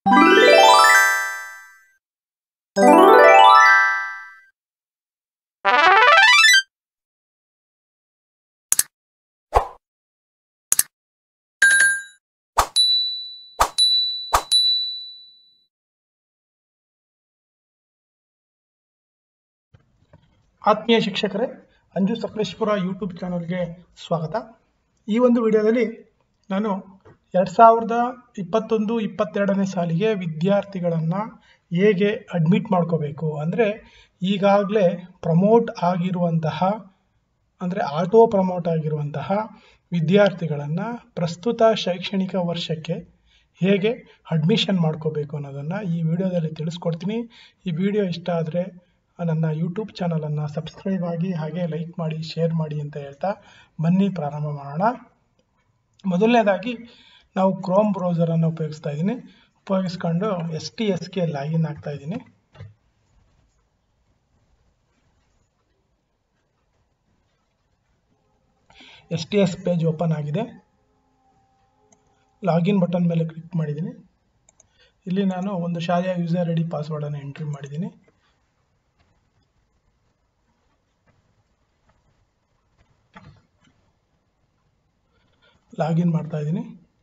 ಆತ್ಮೀಯ ಶಿಕ್ಷಕರೇ ಅಂಜು ಸಕಲೇಶ್ಪುರ ಯೂಟ್ಯೂಬ್ ಚಾನಲ್ಗೆ ಸ್ವಾಗತ ಈ ಒಂದು ವಿಡಿಯೋದಲ್ಲಿ ನಾನು ಎರಡು ಸಾವಿರದ ಇಪ್ಪತ್ತೊಂದು ಇಪ್ಪತ್ತೆರಡನೇ ಸಾಲಿಗೆ ವಿದ್ಯಾರ್ಥಿಗಳನ್ನು ಹೇಗೆ ಅಡ್ಮಿಟ್ ಮಾಡ್ಕೋಬೇಕು ಅಂದರೆ ಈಗಾಗಲೇ ಪ್ರಮೋಟ್ ಆಗಿರುವಂತಹ ಅಂದರೆ ಆಟೋ ಪ್ರಮೋಟ್ ಆಗಿರುವಂತಹ ವಿದ್ಯಾರ್ಥಿಗಳನ್ನು ಪ್ರಸ್ತುತ ಶೈಕ್ಷಣಿಕ ವರ್ಷಕ್ಕೆ ಹೇಗೆ ಅಡ್ಮಿಷನ್ ಮಾಡ್ಕೋಬೇಕು ಅನ್ನೋದನ್ನು ಈ ವಿಡಿಯೋದಲ್ಲಿ ತಿಳಿಸ್ಕೊಡ್ತೀನಿ ಈ ವಿಡಿಯೋ ಇಷ್ಟ ಆದರೆ ನನ್ನ ಯೂಟ್ಯೂಬ್ ಚಾನಲನ್ನು ಸಬ್ಸ್ಕ್ರೈಬ್ ಆಗಿ ಹಾಗೆ ಲೈಕ್ ಮಾಡಿ ಶೇರ್ ಮಾಡಿ ಅಂತ ಹೇಳ್ತಾ ಬನ್ನಿ ಪ್ರಾರಂಭ ಮಾಡೋಣ ಮೊದಲನೇದಾಗಿ ನಾವು ಕ್ರೋಮ್ ಬ್ರೌಸರನ್ನು ಉಪಯೋಗಿಸ್ತಾ ಇದ್ದೀನಿ ಉಪಯೋಗಿಸ್ಕೊಂಡು ಎಸ್ ಟಿ ಎಸ್ಗೆ ಲಾಗಿನ್ ಆಗ್ತಾ ಇದ್ದೀನಿ S T S page open ಆಗಿದೆ ಲಾಗಿನ್ ಬಟನ್ ಮೇಲೆ ಕ್ಲಿಕ್ ಮಾಡಿದ್ದೀನಿ ಇಲ್ಲಿ ನಾನು ಒಂದು ಶಾಲೆಯ ಯೂಸರ್ ಐ ಡಿ ಪಾಸ್ವರ್ಡನ್ನು ಎಂಟ್ರಿ ಮಾಡಿದ್ದೀನಿ ಲಾಗಿನ್ ಮಾಡ್ತಾ ಇದ್ದೀನಿ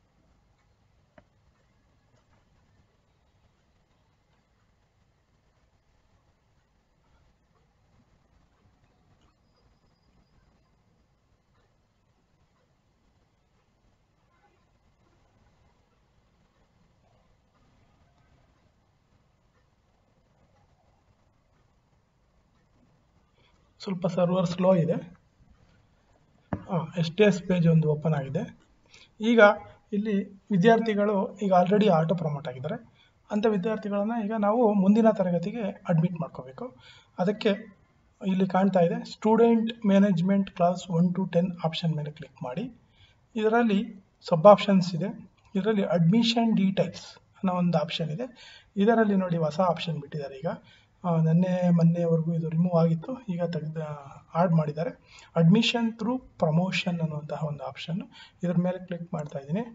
ಸ್ವಲ್ಪ ಸರ್ವರ್ ಸ್ಲೋ ಇದೆ ಹಾಂ ಎಸ್ ಟಿ ಎಸ್ ಪೇಜ್ ಒಂದು ಓಪನ್ ಆಗಿದೆ ಈಗ ಇಲ್ಲಿ ವಿದ್ಯಾರ್ಥಿಗಳು ಈಗ ಆಲ್ರೆಡಿ ಆಟೋ ಪ್ರಮೋಟ್ ಆಗಿದ್ದಾರೆ ಅಂಥ ವಿದ್ಯಾರ್ಥಿಗಳನ್ನು ಈಗ ನಾವು ಮುಂದಿನ ತರಗತಿಗೆ ಅಡ್ಮಿಟ್ ಮಾಡ್ಕೋಬೇಕು ಅದಕ್ಕೆ ಇಲ್ಲಿ ಕಾಣ್ತಾ ಇದೆ student management class one to ten option ಮೇಲೆ ಕ್ಲಿಕ್ ಮಾಡಿ ಇದರಲ್ಲಿ ಸಬ್ ಆಪ್ಷನ್ಸ್ ಇದೆ ಇದರಲ್ಲಿ ಅಡ್ಮಿಷನ್ ಡೀಟೇಲ್ಸ್ ಅನ್ನೋ ಒಂದು ಆಪ್ಷನ್ ಇದೆ ಇದರಲ್ಲಿ ನೋಡಿ ಹೊಸ ಆಪ್ಷನ್ ಬಿಟ್ಟಿದ್ದಾರೆ ಈಗ ನೆನ್ನೆ ಮೊನ್ನೆವರೆಗೂ ಇದು ರಿಮೂವ್ ಆಗಿತ್ತು ಈಗ ತೆಗೆದು ಆಡ್ ಮಾಡಿದ್ದಾರೆ ಅಡ್ಮಿಷನ್ ಥ್ರೂ ಪ್ರಮೋಷನ್ ಅನ್ನುವಂತಹ ಒಂದು ಆಪ್ಷನ್ನು ಇದ್ರ ಮೇಲೆ ಕ್ಲಿಕ್ ಮಾಡ್ತಾ ಇದ್ದೀನಿ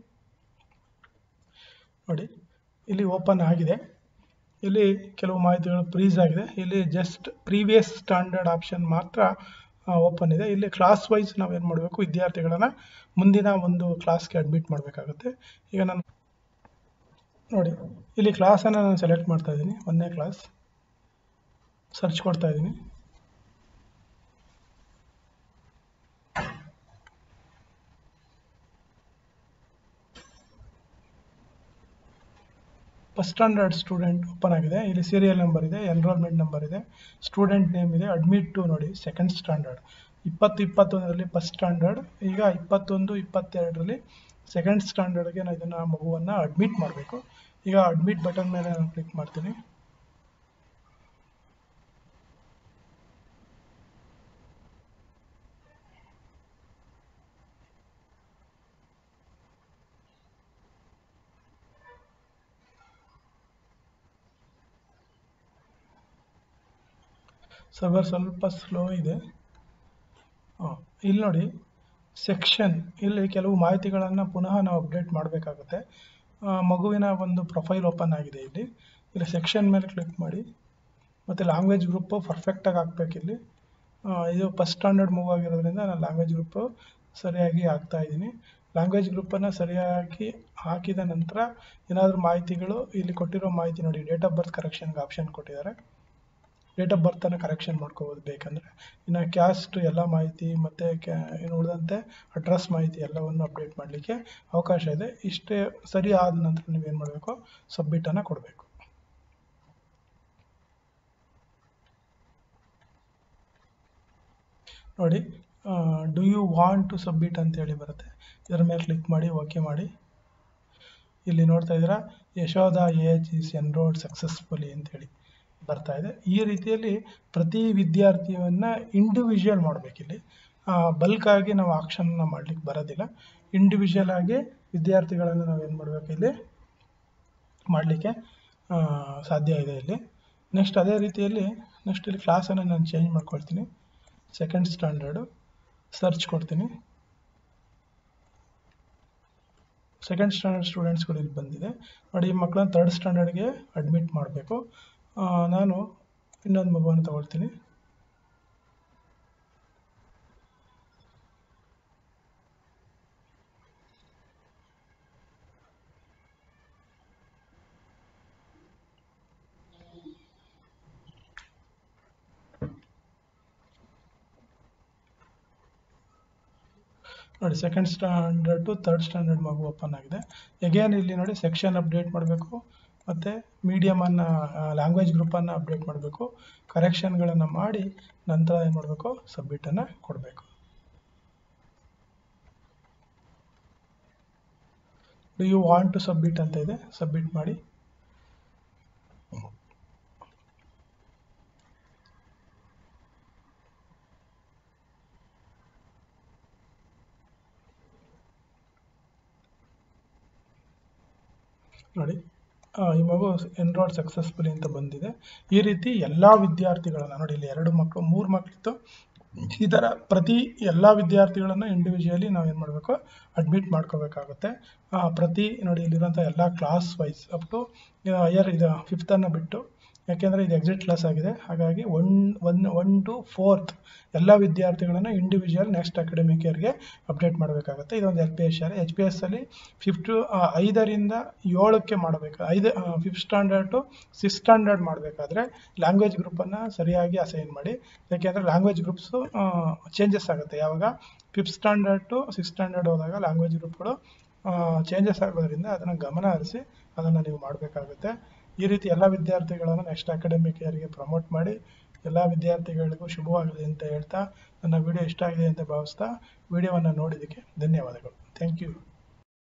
ನೋಡಿ ಇಲ್ಲಿ ಓಪನ್ ಆಗಿದೆ ಇಲ್ಲಿ ಕೆಲವು ಮಾಹಿತಿಗಳು ಫ್ರೀಸ್ ಆಗಿದೆ ಇಲ್ಲಿ ಜಸ್ಟ್ ಪ್ರೀವಿಯಸ್ ಸ್ಟ್ಯಾಂಡರ್ಡ್ ಆಪ್ಷನ್ ಮಾತ್ರ ಓಪನ್ ಇದೆ ಇಲ್ಲಿ ಕ್ಲಾಸ್ ವೈಸ್ ನಾವೇನು ಮಾಡಬೇಕು ವಿದ್ಯಾರ್ಥಿಗಳನ್ನು ಮುಂದಿನ ಒಂದು ಕ್ಲಾಸ್ಗೆ ಅಡ್ಮಿಟ್ ಮಾಡಬೇಕಾಗುತ್ತೆ ಈಗ ನಾನು ನೋಡಿ ಇಲ್ಲಿ ಕ್ಲಾಸನ್ನು ನಾನು ಸೆಲೆಕ್ಟ್ ಮಾಡ್ತಾ ಇದ್ದೀನಿ ಒಂದನೇ ಕ್ಲಾಸ್ ಸರ್ಚ್ ಕೊಡ್ತಾ ಇದ್ದೀನಿ ಫಸ್ಟ್ ಸ್ಟ್ಯಾಂಡರ್ಡ್ ಸ್ಟೂಡೆಂಟ್ ಓಪನ್ ಆಗಿದೆ ಇಲ್ಲಿ ಸೀರಿಯಲ್ ನಂಬರ್ ಇದೆ ಎನ್ರೋಲ್ಮೆಂಟ್ ನಂಬರ್ ಇದೆ ಸ್ಟೂಡೆಂಟ್ ನೇಮ್ ಇದೆ ಅಡ್ಮಿಟ್ ಟು ನೋಡಿ ಸೆಕೆಂಡ್ ಸ್ಟ್ಯಾಂಡರ್ಡ್ ಇಪ್ಪತ್ತು ಇಪ್ಪತ್ತೊಂದರಲ್ಲಿ ಫಸ್ಟ್ ಸ್ಟ್ಯಾಂಡರ್ಡ್ ಈಗ ಇಪ್ಪತ್ತೊಂದು ಇಪ್ಪತ್ತೆರಡರಲ್ಲಿ ಸೆಕೆಂಡ್ ಸ್ಟ್ಯಾಂಡರ್ಡ್ಗೆ ನಾನು ಇದನ್ನು ಮಗುವನ್ನು ಅಡ್ಮಿಟ್ ಮಾಡಬೇಕು ಈಗ ಅಡ್ಮಿಟ್ ಬಟನ್ ಮೇಲೆ ನಾನು ಕ್ಲಿಕ್ ಮಾಡ್ತೀನಿ ಸರ್ವರ್ ಸ್ವಲ್ಪ ಸ್ಲೋ ಇದೆ ಹಾಂ ಇಲ್ಲಿ ನೋಡಿ ಸೆಕ್ಷನ್ ಇಲ್ಲಿ ಕೆಲವು ಮಾಹಿತಿಗಳನ್ನು ಪುನಃ ನಾವು ಅಪ್ಡೇಟ್ ಮಾಡಬೇಕಾಗುತ್ತೆ ಮಗುವಿನ ಒಂದು ಪ್ರೊಫೈಲ್ ಓಪನ್ ಆಗಿದೆ ಇಲ್ಲಿ ಇಲ್ಲಿ ಸೆಕ್ಷನ್ ಮೇಲೆ ಕ್ಲಿಕ್ ಮಾಡಿ ಮತ್ತು ಲ್ಯಾಂಗ್ವೇಜ್ ಗ್ರೂಪು ಪರ್ಫೆಕ್ಟಾಗಿ ಹಾಕ್ಬೇಕು ಇಲ್ಲಿ ಇದು ಫಸ್ಟ್ ಸ್ಟ್ಯಾಂಡರ್ಡ್ ಮೂವ್ ಆಗಿರೋದ್ರಿಂದ ನಾನು ಲ್ಯಾಂಗ್ವೇಜ್ ಗ್ರೂಪು ಸರಿಯಾಗಿ ಹಾಕ್ತಾ ಇದ್ದೀನಿ ಲ್ಯಾಂಗ್ವೇಜ್ ಗ್ರೂಪನ್ನು ಸರಿಯಾಗಿ ಹಾಕಿದ ನಂತರ ಏನಾದರೂ ಮಾಹಿತಿಗಳು ಇಲ್ಲಿ ಕೊಟ್ಟಿರೋ ಮಾಹಿತಿ ನೋಡಿ ಡೇಟ್ ಆಫ್ ಬರ್ತ್ ಕರೆಕ್ಷನ್ಗೆ ಆಪ್ಷನ್ ಕೊಟ್ಟಿದ್ದಾರೆ ಡೇಟ್ ಆಫ್ ಬರ್ತನ್ನು ಕರೆಕ್ಷನ್ ಮಾಡ್ಕೋಬೋದು ಬೇಕಂದರೆ ಇನ್ನು ಕ್ಯಾಸ್ಟ್ ಎಲ್ಲ ಮಾಹಿತಿ ಮತ್ತು ಕ್ಯಾ ಇನ್ನು ಉಳಿದಂತೆ ಅಡ್ರೆಸ್ ಮಾಹಿತಿ ಎಲ್ಲವನ್ನು ಅಪ್ಡೇಟ್ ಮಾಡಲಿಕ್ಕೆ ಅವಕಾಶ ಇದೆ ಇಷ್ಟೇ ಸರಿ ಆದ ನಂತರ ನೀವೇನು ಮಾಡಬೇಕು ಸಬ್ಮಿಟನ್ನು ಕೊಡಬೇಕು ನೋಡಿ do you want to submit ಅಂತೇಳಿ ಬರುತ್ತೆ ಇದರ ಮೇಲೆ ಕ್ಲಿಕ್ ಮಾಡಿ ಓಕೆ ಮಾಡಿ ಇಲ್ಲಿ ನೋಡ್ತಾ ಇದ್ದೀರಾ Yashoda age is enrolled successfully ಅಂತೇಳಿ ಬರ್ತಾ ಇದೆ ಈ ರೀತಿಯಲ್ಲಿ ಪ್ರತಿ ವಿದ್ಯಾರ್ಥಿಯನ್ನು ಇಂಡಿವಿಜುವಲ್ ಮಾಡಬೇಕಿಲ್ಲಿ ಬಲ್ಕಾಗಿ ನಾವು ಆಕ್ಷನ್ನ ಮಾಡಲಿಕ್ಕೆ ಬರೋದಿಲ್ಲ ಇಂಡಿವಿಜುವಲ್ ಆಗಿ ವಿದ್ಯಾರ್ಥಿಗಳನ್ನು ನಾವೇನು ಮಾಡಬೇಕು ಇಲ್ಲಿ ಮಾಡಲಿಕ್ಕೆ ಸಾಧ್ಯ ಇದೆ ಇಲ್ಲಿ ನೆಕ್ಸ್ಟ್ ಅದೇ ರೀತಿಯಲ್ಲಿ ನೆಕ್ಸ್ಟ್ ಇಲ್ಲಿ ಕ್ಲಾಸನ್ನು ನಾನು ಚೇಂಜ್ ಮಾಡ್ಕೊಳ್ತೀನಿ ಸೆಕೆಂಡ್ ಸ್ಟ್ಯಾಂಡರ್ಡು ಸರ್ಚ್ ಕೊಡ್ತೀನಿ ಸೆಕೆಂಡ್ ಸ್ಟ್ಯಾಂಡರ್ಡ್ ಸ್ಟೂಡೆಂಟ್ಸ್ಗಳು ಇಲ್ಲಿ ಬಂದಿದೆ ನೋಡಿ ಈ ಮಕ್ಕಳನ್ನ ತರ್ಡ್ ಸ್ಟ್ಯಾಂಡರ್ಡ್ಗೆ ಅಡ್ಮಿಟ್ ಮಾಡಬೇಕು ನಾನು ಇನ್ನೊಂದು ಮಗುವನ್ನು ತಗೊಳ್ತೀನಿ ನೋಡಿ second standard to third standard ಮಗು ಓಪನ್ ಆಗಿದೆ ಎಗೇನ್ ಇಲ್ಲಿ ನೋಡಿ ಸೆಕ್ಷನ್ ಅಪ್ಡೇಟ್ ಮಾಡಬೇಕು ಮತ್ತು ಮೀಡಿಯಮನ್ನು ಲ್ಯಾಂಗ್ವೇಜ್ ಗ್ರೂಪನ್ನು ಅಪ್ಡೇಟ್ ಮಾಡಬೇಕು ಕರೆಕ್ಷನ್ಗಳನ್ನು ಮಾಡಿ ನಂತರ ಏನು ಮಾಡಬೇಕು ಸಬ್ಮಿಟನ್ನು ಕೊಡಬೇಕು do you want to submit ಅಂತ ಇದೆ ಸಬ್ಮಿಟ್ ಮಾಡಿ ನೋಡಿ ಆ, ಈ ಮಗು ಎನ್ರೋಲ್ ಸಕ್ಸಸ್ಫುಲಿ ಅಂತ ಬಂದಿದೆ ಈ ರೀತಿ ಎಲ್ಲ ವಿದ್ಯಾರ್ಥಿಗಳನ್ನ ನೋಡಿ ಇಲ್ಲಿ ಎರಡು ಮಕ್ಕಳು ಮೂರು ಮಕ್ಕಳಿತ್ತು ಈ ಥರ ಪ್ರತಿ ಎಲ್ಲ ವಿದ್ಯಾರ್ಥಿಗಳನ್ನು ಇಂಡಿವಿಜುವಲಿ ನಾವು ಏನು ಮಾಡಬೇಕು ಅಡ್ಮಿಟ್ ಮಾಡ್ಕೋಬೇಕಾಗುತ್ತೆ ಆ, ಪ್ರತಿ ನೋಡಿ ಇಲ್ಲಿರುವಂಥ ಎಲ್ಲ class wise up to higher ಇದು ಫಿಫ್ತನ್ನು ಬಿಟ್ಟು ಯಾಕೆಂದರೆ ಇದು ಎಕ್ಸಿಟ್ ಕ್ಲಾಸ್ ಆಗಿದೆ ಹಾಗಾಗಿ one one one to fourth ಎಲ್ಲ ವಿದ್ಯಾರ್ಥಿಗಳನ್ನು ಇಂಡಿವಿಜುವಲ್ ನೆಕ್ಸ್ಟ್ ಅಕಾಡೆಮಿಕ್ ಇಯರ್ಗೆ ಅಪ್ಡೇಟ್ ಮಾಡಬೇಕಾಗುತ್ತೆ ಇದೊಂದು ಎಲ್ ಪಿ ಎಸ್ ಶಾಲೆ ಎಚ್ ಪಿ ಎಸ್ ಅಲ್ಲಿ ಫಿಫ್ಟು ಐದರಿಂದ ಏಳಕ್ಕೆ ಮಾಡಬೇಕು ಐದು fifth standard to six standard ಮಾಡಬೇಕಾದ್ರೆ ಲ್ಯಾಂಗ್ವೇಜ್ ಗ್ರೂಪನ್ನು ಸರಿಯಾಗಿ ಅಸೈನ್ ಮಾಡಿ ಯಾಕೆಂದರೆ ಲ್ಯಾಂಗ್ವೇಜ್ ಗ್ರೂಪ್ಸು ಚೇಂಜಸ್ ಆಗುತ್ತೆ ಯಾವಾಗ fifth standard to six standard ಹೋದಾಗ ಲ್ಯಾಂಗ್ವೇಜ್ ಗ್ರೂಪ್ಗಳು ಚೇಂಜಸ್ ಆಗೋದ್ರಿಂದ ಅದನ್ನು ಗಮನ ಹರಿಸಿ ಅದನ್ನು ನೀವು ಮಾಡಬೇಕಾಗುತ್ತೆ ಈ ರೀತಿ ಎಲ್ಲ ವಿದ್ಯಾರ್ಥಿಗಳನ್ನು ನೆಕ್ಸ್ಟ್ ಅಕಾಡೆಮಿಕ್ ಇಯರ್ಗೆ ಪ್ರಮೋಟ್ ಮಾಡಿ ಎಲ್ಲ ವಿದ್ಯಾರ್ಥಿಗಳಿಗೂ ಶುಭವಾಗಲಿ ಅಂತ ಹೇಳ್ತಾ ನನ್ನ ವಿಡಿಯೋ ಇಷ್ಟ ಆಗಿದೆ ಅಂತ ಭಾವಿಸ್ತಾ ವಿಡಿಯೋವನ್ನು ನೋಡಿದ್ದಕ್ಕೆ ಧನ್ಯವಾದಗಳು ಥ್ಯಾಂಕ್ ಯು